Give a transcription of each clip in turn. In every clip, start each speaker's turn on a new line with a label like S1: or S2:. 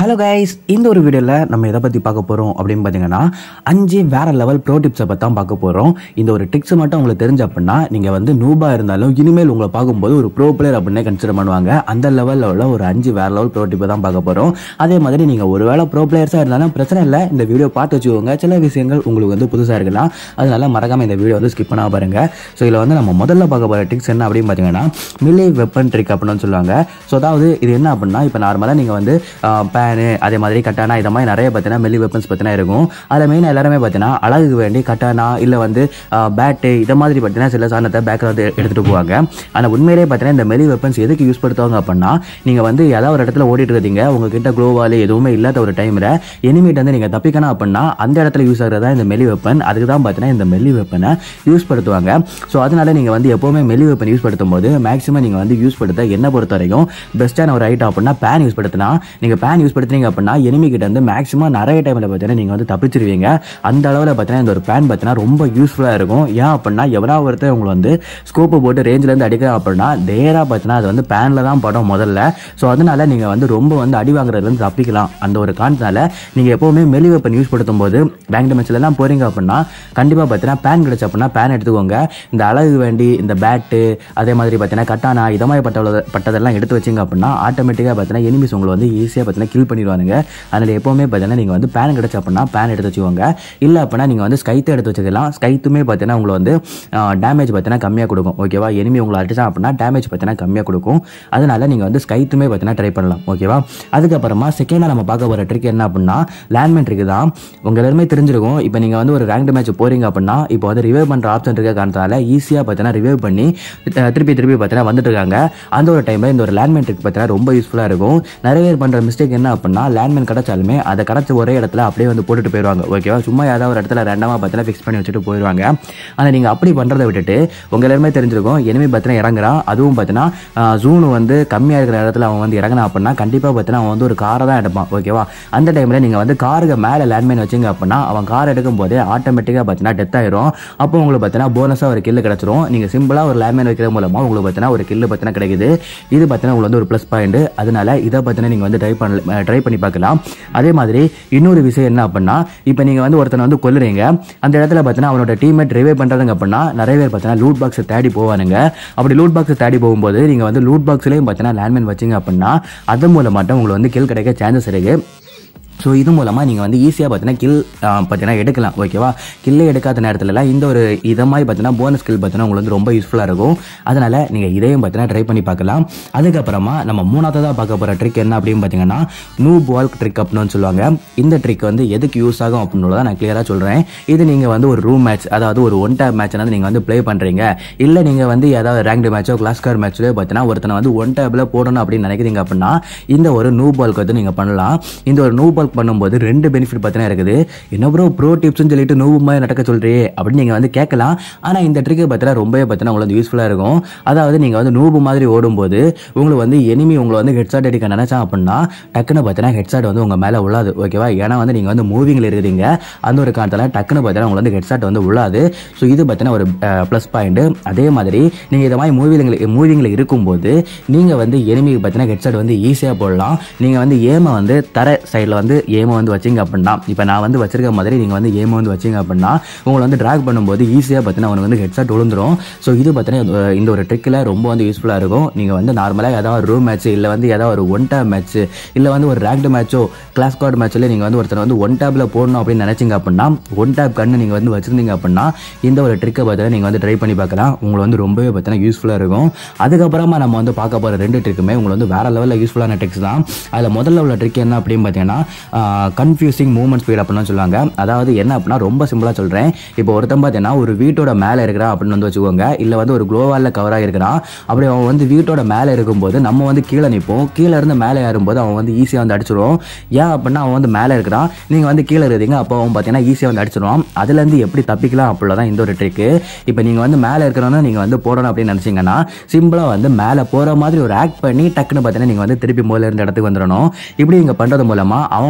S1: hello guys இந்த ஒரு வீடியோவில் நம்ம எதை பற்றி பார்க்க போகிறோம் அப்படின்னு பார்த்தீங்கன்னா அஞ்சு வேற லெவல் ப்ரோ டிப்ஸை பற்றி தான் பார்க்க போகிறோம் இந்த ஒரு டிப்ஸ் மட்டும் உங்களுக்கு தெரிஞ்ச அப்படின்னா நீங்கள் வந்து நூபாக இருந்தாலும் இனிமேல் உங்களை பார்க்கும்போது ஒரு ப்ரோ பிளேயர் அப்படின்னே கன்சிடர் பண்ணுவாங்க அந்த லெவலில் உள்ள ஒரு அஞ்சு வேற லெவல் ப்ரோ டிப்பை தான் பார்க்க போகிறோம் அதே மாதிரி நீங்கள் ஒரு வேளை ப்ரோ பிளேயர்ஸாக இருந்தாலும் பிரச்சனை இல்லை இந்த வீடியோ பார்த்து வச்சுக்கோங்க சில விஷயங்கள் உங்களுக்கு வந்து புதுசாக இருக்கலாம் அதனால மறக்காமல் இந்த வீடியோ வந்து ஸ்கிப் பண்ணாம பாருங்க ஸோ இதில் வந்து நம்ம முதல்ல பார்க்க போகிற டிப்ஸ் என்ன அப்படின்னு பார்த்தீங்கன்னா மிலே வெப்பன் ட்ரிக் அப்படின்னு சொல்லுவாங்க ஸோ அதாவது இது என்ன அப்படின்னா இப்போ நார்மலாக நீங்கள் வந்து பேனு அதே மாதிரி கட்டானா இந்த மாதிரி நிறைய பார்த்தீங்கன்னா மெல்லி வெப்பன்ஸ் பார்த்தீங்கன்னா இருக்கும் அதில் மெயினாக எல்லாருமே பார்த்தீங்கன்னா அழகுக்கு வேண்டி கட்டானா இல்லை வந்து பேட்டு இதை மாதிரி பார்த்தீங்கன்னா சில சாதனத்தை பேக்கில் வந்து எடுத்துகிட்டு போவாங்க ஆனால் உண்மையிலேயே பார்த்தீங்கன்னா இந்த மெலி வெப்பன்ஸ் எதுக்கு யூஸ் படுத்துவாங்க அப்படின்னா நீங்கள் வந்து ஏதாவது ஒரு இடத்துல ஓடிட்டு இருக்கீங்க உங்ககிட்ட க்ளோவால் எதுவுமே இல்லாத ஒரு டைமில் எனிமீட் வந்து நீங்கள் தப்பிக்கணும் அப்படின்னா அந்த இடத்துல யூஸ் ஆகிறதா இந்த மெலி வெப்பன் அதுக்கு தான் பார்த்தீங்கன்னா இந்த மெல்லி வெப்பனை யூஸ் படுத்துவாங்க ஸோ அதனால நீங்கள் வந்து எப்போவுமே மெல்லி வெப்பன் யூஸ் படுத்தும் போது மேக்ஸிமம் நீங்கள் வந்து யூஸ் படுத்த என்ன பொறுத்த வரைக்கும் பெஸ்ட்டான ஒரு ஐட்டம் அப்படின்னா பேன் யூஸ் படுத்தினா நீங்கள் பேன் யூஸ் படுத்துனீங்க அப்படின்னா enemy கிட்ட இருந்து மேக்ஸிமம் நிறைய டைமில் பார்த்தீங்கன்னா நீங்கள் வந்து தப்பிச்சிருவீங்க அந்த அளவில் பார்த்தீங்கன்னா இந்த ஒரு பேன் பார்த்தீங்கன்னா ரொம்ப யூஸ்ஃபுல்லாக இருக்கும் ஏன் அப்படின்னா எவராவது ஒருத்தர் உங்களை வந்து ஸ்கோப்பை போட்டு ரேஞ்சிலேருந்து அடிக்கிறோம் அப்படின்னா நேராக பார்த்தீங்கன்னா அது வந்து பேனில் தான் படம் முதல்ல ஸோ அதனால நீங்கள் வந்து ரொம்ப வந்து அடி வாங்குறதுலேருந்து தப்பிக்கலாம் அந்த ஒரு காரணத்தினால நீங்கள் எப்போவுமே மெலி வெப்பன் யூஸ் படுத்தும் போது ரேங்க் மேட்ச்லலாம் போகிறீங்க அப்படின்னா கண்டிப்பாக பார்த்தீங்கன்னா பேன் கிடச்சு அப்படின்னா பேன் எடுத்துக்கோங்க இந்த அழகு வேண்டி இந்த பேட்டு அதே மாதிரி பார்த்தீங்கன்னா கட்டானா இதை மாதிரி பட்ட பட்டதெல்லாம் எடுத்து வச்சிங்க அப்படின்னா ஆட்டோமேட்டிக்காக பார்த்தீங்கன்னா எனிமிஸ் உங்களை வந்து ஈஸியாக பார்த்தீங்கன்னா கில் பண்ணிடுவானுங்க அதனால் எப்போவுமே பார்த்தீங்கன்னா நீங்கள் வந்து பேன் கிடச்சு அப்படின்னா பேன் எடுத்து வச்சுக்கோங்க இல்லை அப்படின்னா நீங்கள் வந்து ஸ்கைத்தை எடுத்து வச்சுக்கலாம் ஸ்கைத்துமே பார்த்தீங்கன்னா உங்களை வந்து டேமேஜ் பார்த்தீங்கன்னா கம்மியாக கொடுக்கும் ஓகேவா எனிமி உங்களை அடிச்சா அப்படின்னா டேமேஜ் பார்த்தீங்கன்னா கம்மியாக கொடுக்கும் அதனால நீங்கள் வந்து ஸ்கைத்துமே பார்த்தீங்கன்னா ட்ரை பண்ணலாம் ஓகேவா அதுக்கப்புறமா செகண்டாக நம்ம பார்க்க போகிற ட்ரிக் என்ன அப்படின்னா லேண்ட்மேன் ட்ரிக் தான் உங்க எல்லாருமே தெரிஞ்சிருக்கும் இப்போ நீங்கள் வந்து ஒரு ரேங்க் மேட்ச் போறீங்க அப்படின்னா இப்போ வந்து ரிவைவ் பண்ணுற ஆப்ஷன் இருக்க காரணத்தால ஈஸியாக பார்த்தீங்கன்னா ரிவைவ் பண்ணி அஹ், திருப்பி திருப்பி பார்த்தீங்கன்னா வந்துட்டு இருக்காங்க அந்த ஒரு டைமில் இந்த ஒரு லேண்ட்மேன் ட்ரிக் பார்த்தீங்கன்னா ரொம்ப யூஸ்ஃபுல்லாக இருக்கும் நிறைய பேர் பண்ணுற மிஸ்டேக் என்ன அப்படின்னா லேண்ட்மேன் கிடைச்சாலுமே அதை கிடச்ச ஒரே இடத்துல அப்படியே வந்து போட்டுட்டு போயிடுவாங்க ஓகேவா சும்மா ஏதாவது ஒரு இடத்துல ரெண்டமாக பார்த்தீங்கன்னா ஃபிக்ஸ் பண்ணி வச்சுட்டு போயிடுவாங்க ஆனால் நீங்கள் அப்படி பண்ணுறதை விட்டுட்டு உங்க எல்லாருமே தெரிஞ்சிருக்கும் எனிமி பார்த்தீங்கன்னா இறங்குறான் அதுவும் பார்த்தீங்கன்னா ஜூனு வந்து கம்மியாக இருக்கிற இடத்துல அவன் வந்து இறங்கினா அப்படின்னா கண்டிப்பாக பார்த்தீங்கன்னா அவன் வந்து ஒரு காரை தான் எடுப்பான் ஓகேவா அந்த டைமில் நீங்கள் வந்து காருக்கு மேலே லேண்ட்மைன் வச்சிங்க அப்படின்னா அவன் கார் எடுக்கும் போதே ஆட்டோமேட்டிக்காக பார்த்தீங்கன்னா டெத் ஆயிரும் அப்போ உங்களுக்கு பார்த்தீங்கன்னா போனஸாக ஒரு கில்லு கிடச்சிரும் நீங்கள் சிம்பிளாக ஒரு லேண்ட்மைன் வைக்கிறது மூலமாக உங்களுக்கு பார்த்தீங்கன்னா ஒரு கில்லு பார்த்தீங்கன்னா கிடைக்குது இது பார்த்தீங்கன்னா உங்களுக்கு வந்து ஒரு ப்ளஸ் பாயிண்ட் அதனால இதை பார்த்தீங்கன்னா நீங்கள் வந்து ட்ரை பண்ண ட்ரை பண்ணி பார்க்கலாம் அதே மாதிரி இன்னொரு விஷயம் என்ன அப்படின்னா இப்போ நீங்கள் வந்து ஒருத்தனை வந்து கொல்லுறீங்க அந்த இடத்துல பார்த்தீங்கன்னா அவனோட டீம்மேட் ரிவே பண்ணுறாங்க அப்படின்னா நிறைய பேர் பார்த்தீங்கன்னா லூட் பாக்ஸை தேடி போவானுங்க அப்படி லூட் பாக்ஸை தேடி போகும்போது நீங்கள் வந்து லூட் பாக்ஸ்லேயும் பார்த்தீங்கன்னா லேண்ட்மைன் வச்சிங்க அப்படின்னா அது மூலமாட்டம் உங்களுக்கு வந்து கில் கிடைக்க சான்சஸ் இருக்குது ஸோ இது மூலமாக நீங்கள் வந்து ஈஸியாக பார்த்தீங்கன்னா கில் பார்த்தீங்கன்னா எடுக்கலாம் ஓகேவா கில்லே எடுக்காத நேரத்துலலாம் இந்த ஒரு இதை மாதிரி பார்த்தீங்கன்னா போனஸ் கில் பார்த்தீங்கன்னா உங்களுக்கு வந்து ரொம்ப யூஸ்ஃபுல்லாக இருக்கும் அதனால் நீங்கள் இதையும் பார்த்தீங்கன்னா ட்ரை பண்ணி பார்க்கலாம் அதுக்கப்புறமா நம்ம மூணாவதாக பார்க்க போகிற ட்ரிக் என்ன அப்படின்னு பார்த்தீங்கன்னா நூ பால் ட்ரிக் அப்படின்னு சொல்லுவாங்க இந்த ட்ரிக் வந்து எதுக்கு யூஸ் ஆகும் அப்படின்னு நான் கிளியராக சொல்கிறேன் இது நீங்கள் வந்து ஒரு ரூம் மேட்ச் அதாவது ஒரு ஒன் டேப் மேட்ச் வந்து நீங்கள் வந்து ப்ளே பண்ணுறீங்க இல்லை நீங்கள் வந்து ஏதாவது ரேங்க்டு மேட்சோ கிளாஸ் கார் மேட்ச்லேயோ பார்த்தீங்கன்னா ஒருத்தனை வந்து ஒன் டேப்பில் போடணும் அப்படின்னு நினைக்கிறீங்க அப்படின்னா இந்த ஒரு நூ பால்க்கு வந்து நீங்கள் பண்ணலாம் இந்த ஒரு நூ பால் பண்ணும்போது ரெண்டு பெனிஃபிட் பார்த்தீங்கன்னா இருக்குது என்ன ப்ரோ ப்ரோ டிப்ஸ்னு சொல்லிட்டு நூ மாதிரி நடக்க சொல்றியே அப்படின்னு நீங்கள் வந்து கேட்கலாம் ஆனால் இந்த ட்ரிக்கை பார்த்தீங்கன்னா ரொம்பவே பார்த்தீங்கன்னா உங்களுக்கு யூஸ்ஃபுல்லாக இருக்கும் அதாவது நீங்கள் வந்து நூபு மாதிரி ஓடும்போது உங்களுக்கு வந்து எனிமி உங்களை வந்து ஹெட்ஷாட் அடிக்க நினைச்சா அப்படின்னா டக்குன்னு பார்த்தீங்கன்னா ஹெட்ஷாட் வந்து உங்கள் மேலே உள்ளாது ஓகேவா ஏன்னா வந்து நீங்கள் வந்து மூவிங்கில் இருக்கிறீங்க அந்த ஒரு காலத்தில் டக்குன்னு பார்த்தீங்கன்னா உங்களுக்கு வந்து ஹெட்ஷாட் வந்து உள்ளாது ஸோ இது பார்த்தீங்கன்னா ஒரு ப்ளஸ் பாயிண்ட் அதே மாதிரி நீங்கள் இதை மாதிரி மூவிங்கில் மூவிங்கில் இருக்கும்போது நீங்கள் வந்து எனிமிக்கு பார்த்தீங்கன்னா ஹெட்ஷாட் வந்து ஈஸியாக போடலாம் நீங்கள் வந்து ஏமை வந்து தர சைடில் வந்து ஏமை வந்து வச்சிங்க அப்படின்னா இப்போ நான் வந்து வச்சிருக்க மாதிரி நீங்கள் வந்து ஏமை வந்து வச்சிங்க அப்படின்னா உங்களை வந்து ட்ராக் பண்ணும்போது ஈஸியாக பார்த்தீங்கன்னா அவனுக்கு வந்து ஹெட்ஷாட் விழுந்துரும் ஸோ இது பார்த்தீங்கன்னா இந்த ஒரு ட்ரிக்கில் ரொம்ப வந்து யூஸ்ஃபுல்லாக இருக்கும் நீங்கள் வந்து நார்மலாக ஏதாவது ஒரு ரூம் மேட்ச் இல்லை வந்து ஏதாவது ஒரு ஒன் டேப் மேட்ச் இல்லை வந்து ஒரு ரேங்க்டு மேட்ச்சோ கிளாஸ் கார்டு மேட்ச்சில் நீங்கள் வந்து ஒருத்தர் வந்து ஒன் டேப்பில் போடணும் அப்படின்னு நினச்சிங்க அப்படின்னா ஒன் டேப் கண்ணு நீங்கள் வந்து வச்சிருந்தீங்க அப்படின்னா இந்த ஒரு ட்ரிக்கை பார்த்தீங்கன்னா நீங்கள் வந்து ட்ரை பண்ணி பார்க்கலாம் உங்களுக்கு வந்து ரொம்பவே பார்த்தீங்கன்னா யூஸ்ஃபுல்லாக இருக்கும் அதுக்கப்புறமா நம்ம வந்து பார்க்க போகிற ரெண்டு ட்ரிக்குமே உங்களுக்கு வந்து வேற லெவலில் யூஸ்ஃபுல்லான ட்ரிக்ஸ் தான் அதில் முதல்ல உள்ள ட்ரிக் என்ன அப்படின்னு பார்த்தீங்கன்னா கன்ஃபியூசிங் மூவ்மெண்ட் ஸ்பீட் அப்படின்னு சொல்லுவாங்க அதாவது என்ன அப்படின்னா ரொம்ப சிம்பிளாக சொல்கிறேன் இப்போ ஒருத்தன் பார்த்தீங்கன்னா ஒரு வீட்டோட மேலே இருக்கிறான் அப்படின்னு வந்து வச்சுக்கோங்க இல்லை வந்து ஒரு க்ளோவாலில் கவராக இருக்கிறான் அப்படி அவன் வந்து வீட்டோட மேலே இருக்கும்போது நம்ம வந்து கீழே நிற்போம் கீழே இருந்து மேலே ஏறும்போது அவன் வந்து ஈஸியாக வந்து அடிச்சிடுவோம் ஏன் அப்படின்னா அவன் வந்து மேலே இருக்கிறான் நீங்கள் வந்து கீழே இருக்கிறீங்க அப்போ அவன் பார்த்தீங்கன்னா ஈஸியாக வந்து அடிச்சிடுவான் அதுலேருந்து எப்படி தப்பிக்கலாம் அப்படில தான் இந்த ஒரு ட்ரிக்கு இப்போ நீங்கள் வந்து மேலே இருக்கிறோன்னா நீங்கள் வந்து போடணும் அப்படின்னு நினச்சிங்கன்னா சிம்பிளாக வந்து மேலே போகிற மாதிரி ஒரு ஆக்ட் பண்ணி டக்குன்னு பார்த்தீங்கன்னா நீங்கள் வந்து திருப்பி முதல்ல இருந்த இடத்துக்கு வந்துடணும் இப்படி நீங்கள் பண்ணுறது மூலமாக அவன்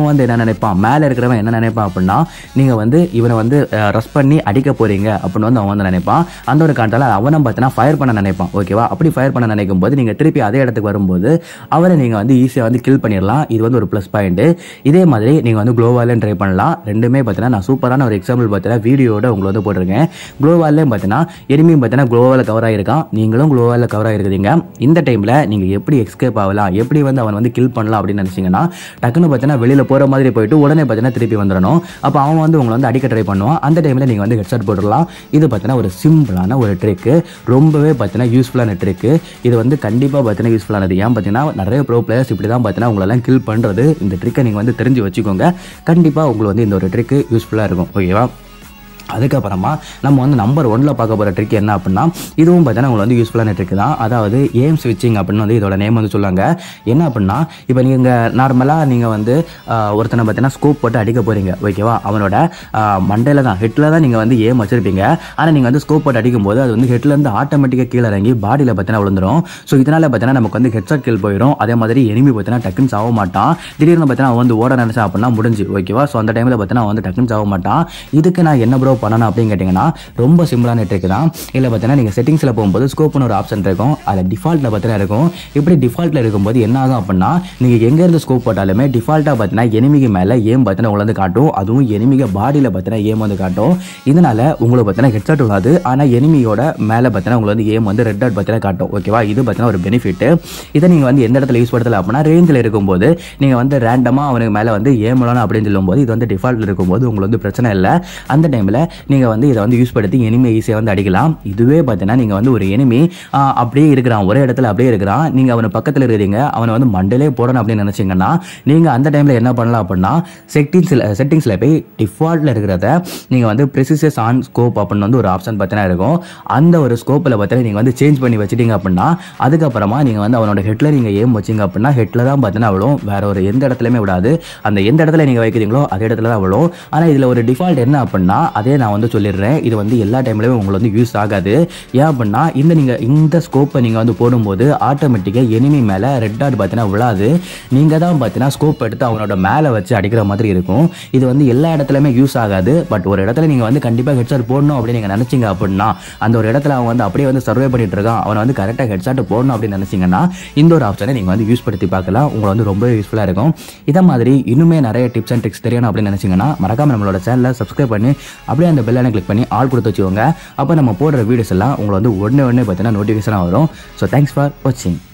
S1: அவன் வந்து என்ன நினைப்பான் மேலே இருக்கிறவன் என்ன நினைப்பான் அப்படின்னா நீங்கள் வந்து இவனை வந்து ரஷ் பண்ணி அடிக்க போறீங்க அப்படின்னு வந்து அவன் வந்து நினைப்பான் அந்த ஒரு காலத்தில் அவனை பார்த்தீங்கன்னா ஃபயர் பண்ண நினைப்பான் ஓகேவா அப்படி ஃபயர் பண்ண நினைக்கும் போது நீங்கள் திருப்பி அதே இடத்துக்கு வரும்போது அவரை நீங்கள் வந்து ஈஸியாக வந்து கில் பண்ணிடலாம் இது வந்து ஒரு ப்ளஸ் பாயிண்ட் இதே மாதிரி நீங்கள் வந்து க்ளோவாலையும் ட்ரை பண்ணலாம் ரெண்டுமே பார்த்தீங்கன்னா நான் சூப்பரான ஒரு எக்ஸாம்பிள் பார்த்தீங்கன்னா வீடியோட உங்களை வந்து போட்டிருக்கேன் க்ளோவாலையும் பார்த்தீங்கன்னா எனிமையும் பார்த்தீங்கன்னா க்ளோவால் கவர் ஆகிருக்கான் நீங்களும் க்ளோவால் கவர் ஆகிருக்கிறீங்க இந்த டைமில் நீங்கள் எப்படி எஸ்கேப் ஆகலாம் எப்படி வந்து அவன் வந்து கில் பண்ணலாம் அப்படின்னு நினச்சிங்கன்னா டக்குன்னு பார்த்தீங்கன்னா வெளியில் போகிற மாதிரி போயிட்டு உடனே பார்த்தீங்கன்னா திருப்பி வந்துடணும் அப்போ அவன் வந்து உங்களை வந்து அடிக்க ட்ரை பண்ணுவான் அந்த டைமில் நீங்கள் வந்து ஹெட்செட் போட்டுடலாம் இது பார்த்தீங்கன்னா ஒரு சிம்பிளான ஒரு ட்ரிக்கு ரொம்பவே பார்த்தீங்கன்னா யூஸ்ஃபுல்லான ட்ரிக்கு இது வந்து கண்டிப்பாக பார்த்தீங்கன்னா யூஸ்ஃபுல்லானது ஏன் பார்த்தீங்கன்னா நிறைய ப்ரோ பிளேயர்ஸ் இப்படி தான் பார்த்தீங்கன்னா உங்களெல்லாம் கில் பண்ணுறது இந்த ட்ரிக்கை நீங்கள் வந்து தெரிஞ்சு வச்சுக்கோங்க கண்டிப்பாக உங்களுக்கு வந்து இந்த ஒரு ட்ரிக்கு யூஸ்ஃபுல்லாக இருக்கும் ஓகேவா அதுக்கப்புறமா நம்ம வந்து நம்பர் ஒன்ல பார்க்க போகிற ட்ரிக் என்ன அப்படின்னா இதுவும் பார்த்தீங்கன்னா உங்களுக்கு வந்து யூஸ்ஃபுல்லான ட்ரிக் தான் அதாவது ஏம் ஸ்விட்சிங் அப்படின்னு வந்து இதோட நேம் வந்து சொல்லுவாங்க என்ன அப்படின்னா இப்போ நீங்கள் நார்மலாக நீங்கள் வந்து ஆஹ், ஒருத்தனை பார்த்தீங்கன்னா ஸ்கோப் போட்டு அடிக்க போகிறீங்க ஓகேவா அவனோட மண்டையில் தான் ஹெட்டில் தான் நீங்கள் வந்து ஏம் வச்சிருப்பீங்க ஆனால் நீங்கள் வந்து ஸ்கோப் போட்டு அடிக்கும் போது அது வந்து ஹெட்லேருந்து ஆட்டோமேட்டிக்காக கீழே இறங்கி பாடியில் பார்த்தீங்கன்னா விழுந்துரும் ஸோ இதனால் பார்த்தீங்கன்னா நமக்கு வந்து ஹெட்ஷாட் கில் போயிடும் அதே மாதிரி எனிமி பார்த்தீங்கன்னா டக்குன்னு சாக மாட்டான் திடீர்னு பார்த்தீங்கன்னா அவன் வந்து ஓட நினைச்சா அப்படின்னா முடிஞ்சு ஓகேவா ஸோ அந்த டைமில் பார்த்தீங்கன்னா அவன் வந்து டக்குன்னு சாக மாட்டான் இதுக்கு நான் என்ன ப்ரோ பண்ணணும் அப்படின்னு கேட்டிங்கன்னா ரொம்ப சிம்பிளான ட்ரிக் தான் இல்லை பார்த்தீங்கன்னா நீங்கள் செட்டிங்ஸில் போகும்போது ஸ்கோப்னு ஒரு ஆப்ஷன் இருக்கும் அதில் டிஃபால்ட்டில் பார்த்தீங்கன்னா இருக்கும் இப்படி டிஃபால்ட்டில் இருக்கும்போது என்ன ஆகும் அப்படின்னா நீங்கள் எங்கேருந்து ஸ்கோப் போட்டாலுமே டிஃபால்ட்டாக பார்த்தீங்கன்னா எனிமிக்கு மேலே ஏம் பார்த்தீங்கன்னா உங்களை வந்து காட்டும் அதுவும் எனிமிக பாடியில் பார்த்தீங்கன்னா ஏம் வந்து காட்டும் இதனால உங்களுக்கு பார்த்தீங்கன்னா ஹெட்ஷாட் விழாது ஆனால் எனிமியோட மேலே பார்த்தீங்கன்னா உங்களுக்கு வந்து ஏம் வந்து ரெட் டாட் பார்த்தீங்கன்னா காட்டும் ஓகேவா இது பார்த்தீங்கன்னா ஒரு பெனிஃபிட் இதை நீங்கள் வந்து எந்த இடத்துல யூஸ் படுத்தல அப்படின்னா ரேஞ்சில் இருக்கும்போது நீங்கள் வந்து ரேண்டமாக அவனுக்கு மேலே வந்து ஏம் விழணும் அப்படின்னு சொல்லும்போது இது வந்து டிஃபால்ட்டில் இருக்கும்போது உங்களுக்கு வந்து பிரச்சனை இல்லை அந்த டைமில் நீங்கள் வந்து இதை வந்து யூஸ் படுத்தி எனிமி ஈஸியாக வந்து அடிக்கலாம் இதுவே பார்த்தீங்கன்னா நீங்கள் வந்து ஒரு எனிமி அப்படியே இருக்கிறான் ஒரே இடத்துல அப்படியே இருக்கிறான் நீங்கள் அவனை பக்கத்தில் இருக்கிறீங்க அவனை வந்து மண்டலே போடணும் அப்படின்னு நினச்சிங்கன்னா நீங்கள் அந்த டைமில் என்ன பண்ணலாம் அப்படின்னா செட்டிங்ஸில் செட்டிங்ஸில் போய் டிஃபால்ட்டில் இருக்கிறத நீங்கள் வந்து ப்ரெசிசஸ் ஆன் ஸ்கோப் அப்படின்னு வந்து ஒரு ஆப்ஷன் பார்த்தீங்கன்னா இருக்கும் அந்த ஒரு ஸ்கோப்பில் பார்த்தீங்கன்னா நீங்கள் வந்து சேஞ்ச் பண்ணி வச்சிட்டீங்க அப்படின்னா அதுக்கப்புறமா நீங்கள் வந்து அவனோட ஹெட்டில் நீங்கள் ஏம் வச்சிங்க அப்படின்னா ஹெட்டில் தான் பார்த்தீங்கன்னா அவ்வளோ வேற ஒரு எந்த இடத்துலையுமே விடாது அந்த எந்த இடத்துல நீங்கள் வைக்கிறீங்களோ அதே இடத்துல தான் அவ்வளோ ஆனால் இதில் ஒரு டிஃபால்ட் என்ன அப்படின்னா அதே நான் வந்து சொல்லிடுறேன் இது வந்து எல்லா டைம்லையும் உங்களுக்கு வந்து யூஸ் ஆகாது ஏன் அப்படின்னா இந்த நீங்கள் இந்த ஸ்கோப்பை நீங்கள் வந்து போடும்போது ஆட்டோமேட்டிக்காக எனிமி மேலே ரெட் டாட் பார்த்தீங்கன்னா விழாது நீங்கள் தான் பார்த்தீங்கன்னா ஸ்கோப் எடுத்து அவனோட மேலே வச்சு அடிக்கிற மாதிரி இருக்கும் இது வந்து எல்லா இடத்துலையுமே யூஸ் ஆகாது பட் ஒரு இடத்துல நீங்கள் வந்து கண்டிப்பாக ஹெட்ஷாட் போடணும் அப்படின்னு நீங்கள் நினச்சிங்க அப்படின்னா அந்த ஒரு இடத்துல அவன் வந்து அப்படியே வந்து சர்வே பண்ணிட்டு இருக்கான் அவனை வந்து கரெக்டாக ஹெட்ஷாட் போடணும் அப்படின்னு நினச்சிங்கன்னா இந்த ஒரு ஆப்ஷனை நீங்கள் வந்து யூஸ் படுத்தி பார்க்கலாம் உங்களை வந்து ரொம்ப யூஸ்ஃபுல்லாக இருக்கும் இதை மாதிரி இன்னுமே நிறைய டிப்ஸ் அண்ட் ட்ரிக்ஸ் தெரியணும் அப்படின்னு நினச்சிங்கன்னா மறக்காம நம்மளோட சேனலை சப்ஸ்கிரைப் பண்ணி அப்படியே அந்த பெல்லைனை கிளிக் பண்ணி ஆல் கொடுத்து வச்சுக்கோங்க அப்போ நம்ம போடுற வீடியோஸ் எல்லாம் உங்களை வந்து உடனே உடனே பார்த்தீங்கன்னா நோட்டிஃபிகேஷனாக வரும் ஸோ தேங்க்ஸ் ஃபார் வாட்சிங்